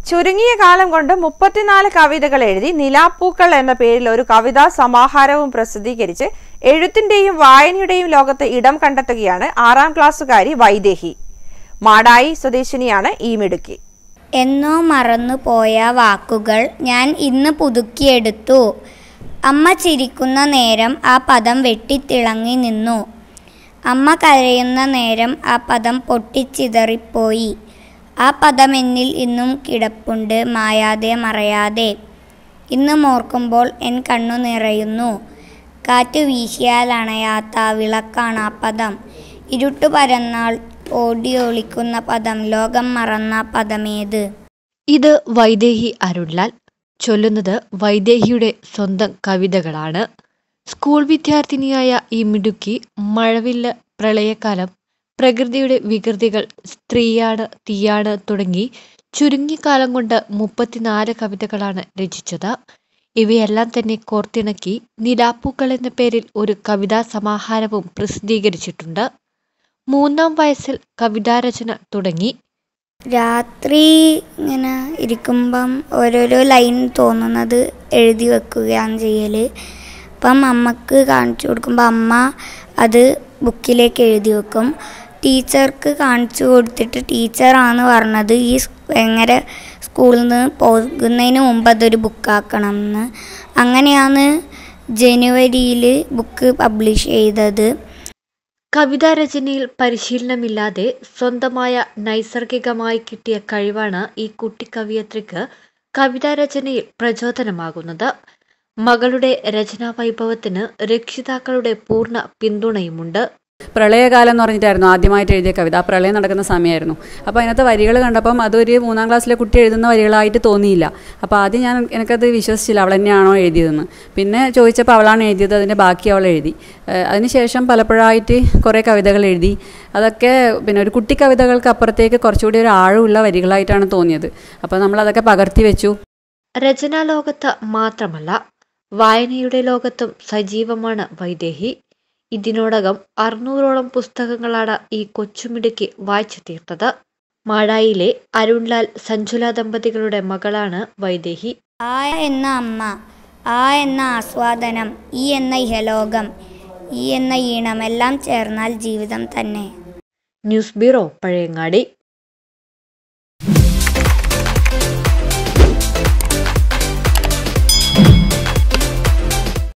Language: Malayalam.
ചുരുങ്ങിയ കാലം കൊണ്ട് മുപ്പത്തിനാല് കവിതകൾ എഴുതി നിലാപ്പൂക്കൾ എന്ന പേരിൽ ഒരു കവിതാ സമാഹാരവും പ്രസിദ്ധീകരിച്ച് എഴുത്തിന്റെയും വായനയുടെയും ലോകത്ത് ഇടം കണ്ടെത്തുകയാണ് ആറാം ക്ലാസ്സുകാരി വൈദേഹി മാടായി സ്വദേശിനിയാണ് ഈ മിടുക്കി എന്നോ മറന്നുപോയ വാക്കുകൾ ഞാൻ ഇന്ന് പുതുക്കിയെടുത്തു അമ്മ ചിരിക്കുന്ന നേരം ആ പദം വെട്ടിത്തിളങ്ങി നിന്നു അമ്മ കരയുന്ന നേരം ആ പദം പൊട്ടിച്ചിതറിപ്പോയി ആ പദം എന്നിൽ ഇന്നും കിടപ്പുണ്ട് മായാതെ മറയാതെ ഇന്ന് ഓർക്കുമ്പോൾ എൻ കണ്ണു നിറയുന്നു കാറ്റ് വീശിയാൽ അണയാത്ത വിളക്കാണ് ആ പദം ഇരുട്ടു പരന്നാൾ ഓടി ഒളിക്കുന്ന പദം ലോകം മറന്ന പദമേത് ഇത് വൈദേഹി അരുൺലാൽ ചൊല്ലുന്നത് വൈദേഹിയുടെ സ്വന്തം കവിതകളാണ് സ്കൂൾ വിദ്യാർത്ഥിനിയായ ഈ മിടുക്കി മഴവില്ല് പ്രളയകാലം പ്രകൃതിയുടെ വികൃതികൾ സ്ത്രീയാണ് തീയാണ് തുടങ്ങി ചുരുങ്ങിയ കാലം കൊണ്ട് മുപ്പത്തിനാല് കവിതകളാണ് രചിച്ചത് ഇവയെല്ലാം തന്നെ കോർത്തിണക്കി നിലാപ്പൂക്കൾ എന്ന പേരിൽ ഒരു കവിതാ സമാഹാരവും പ്രസിദ്ധീകരിച്ചിട്ടുണ്ട് മൂന്നാം വയസ്സിൽ കവിതാരചന തുടങ്ങി രാത്രി ഇങ്ങനെ ഇരിക്കുമ്പം ഓരോരോ ലൈൻ തോന്നുന്നത് എഴുതി വെക്കുകയാണ് ചെയ്യൽ അപ്പം അമ്മക്ക് കാണിച്ചു കൊടുക്കുമ്പോൾ അമ്മ അത് ബുക്കിലേക്ക് എഴുതി വെക്കും ടീച്ചർക്ക് കാണിച്ചു കൊടുത്തിട്ട് ടീച്ചറാണ് പറഞ്ഞത് ഈ സ് എങ്ങനെ സ്കൂളിൽ നിന്ന് പോകുന്നതിന് മുമ്പ് അതൊരു ബുക്കാക്കണം എന്ന് അങ്ങനെയാണ് ജനുവരിയിൽ ബുക്ക് പബ്ലിഷ് ചെയ്തത് കവിതാരചനയിൽ പരിശീലനമില്ലാതെ സ്വന്തമായ നൈസർഗികമായി കിട്ടിയ കഴിവാണ് ഈ കുട്ടി കവിയത്രിക്ക് കവിതാരചനയിൽ പ്രചോദനമാകുന്നത് മകളുടെ രചനാ വൈഭവത്തിന് രക്ഷിതാക്കളുടെ പൂർണ്ണ പിന്തുണയുമുണ്ട് പ്രളയകാലം എന്ന് പറഞ്ഞിട്ടായിരുന്നു ആദ്യമായിട്ട് എഴുതിയ കവിത ആ പ്രളയം നടക്കുന്ന സമയമായിരുന്നു അപ്പോൾ അതിനകത്ത് വരികൾ കണ്ടപ്പം അതൊരു മൂന്നാം ക്ലാസ്സിലെ കുട്ടി എഴുതുന്ന വരികളായിട്ട് തോന്നിയില്ല അപ്പോൾ ആദ്യം ഞാൻ എനിക്കത് വിശ്വസിച്ചില്ല അവൾ തന്നെയാണോ എഴുതിയതെന്ന് പിന്നെ ചോദിച്ചപ്പോൾ അവളാണ് എഴുതിയത് അതിൻ്റെ ബാക്കി അവൾ എഴുതി ഏഹ് അതിനുശേഷം പലപ്പോഴായിട്ട് കുറേ കവിതകൾ എഴുതി അതൊക്കെ പിന്നെ ഒരു കുട്ടി കവിതകൾക്ക് അപ്പുറത്തേക്ക് കുറച്ചുകൂടി ഒരു ആഴമുള്ള വരികളായിട്ടാണ് തോന്നിയത് അപ്പോൾ നമ്മളതൊക്കെ പകർത്തി വെച്ചു രചനാ ലോകത്ത് മാത്രമല്ല വായനയുടെ ലോകത്തും സജീവമാണ് വൈദേഹി ഇതിനോടകം അറുന്നൂറോളം പുസ്തകങ്ങളാണ് ഈ കൊച്ചുമിടുക്കി വായിച്ചു തീർത്തത് മാടായിലെ അരുൺലാൽ സഞ്ജുല ദമ്പതികളുടെ മകളാണ് വൈദേഹി ആ എന്ന അമ്മ ആ എന്ന ആസ്വാദനം ഈ എന്ന ഇഹലോകം ഈ എന്ന ഈണം എല്ലാം ചേർന്നാൽ ജീവിതം തന്നെ ന്യൂസ് ബ്യൂറോ പഴയങ്ങാടി